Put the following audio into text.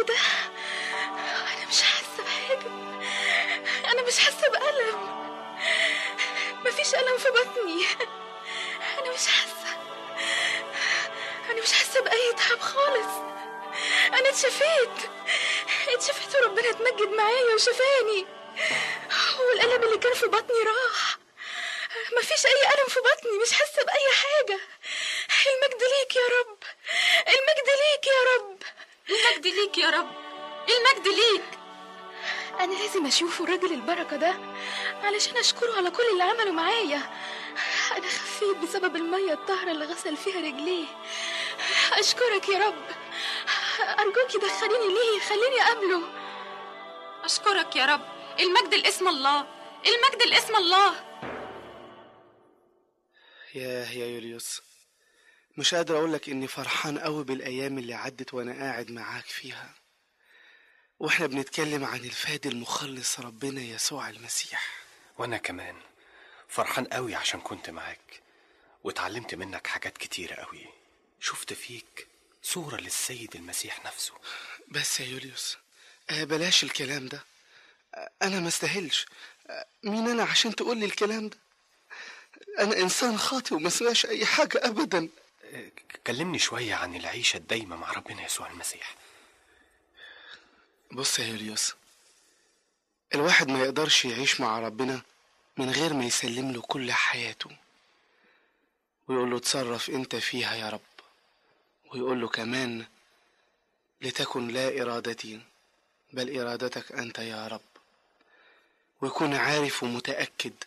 ده انا مش حاسه بحاجه انا مش حاسه بألم مفيش ألم في بطني انا مش حاسه انا مش حاسه بأي تعب خالص انا اتشفيت اتشفيت وربنا اتمجد معايا وشفاني والألم اللي كان في بطني راح مفيش أي ألم في بطني مش حاسة بأي حاجة المجد ليك يا رب المجد ليك يا رب المجد ليك يا رب المجد ليك أنا لازم أشوفه الراجل البركة ده علشان أشكره على كل اللي عمله معايا أنا خفيت بسبب المية الطاهرة اللي غسل فيها رجليه أشكرك يا رب أرجوك دخليني ليه خليني أقابله أشكرك يا رب المجد الاسم الله المجد الاسم الله ياه يا يوليوس مش قادر اقولك اني فرحان قوي بالايام اللي عدت وانا قاعد معاك فيها واحنا بنتكلم عن الفادي المخلص ربنا يسوع المسيح وانا كمان فرحان قوي عشان كنت معاك واتعلمت منك حاجات كتيرة قوي شفت فيك صورة للسيد المسيح نفسه بس يا يوليوس آه بلاش الكلام ده آه انا ما استاهلش آه مين انا عشان تقول لي الكلام ده انا انسان خاطئ وما اسمعش اي حاجه ابدا اه، كلمني شوية عن العيشة الدايمة مع ربنا يسوع المسيح بص يا يوليوس الواحد ما يقدرش يعيش مع ربنا من غير ما يسلم له كل حياته ويقول له اتصرف انت فيها يا رب ويقول له كمان لتكن لا ارادتي بل ارادتك انت يا رب ويكون عارف ومتاكد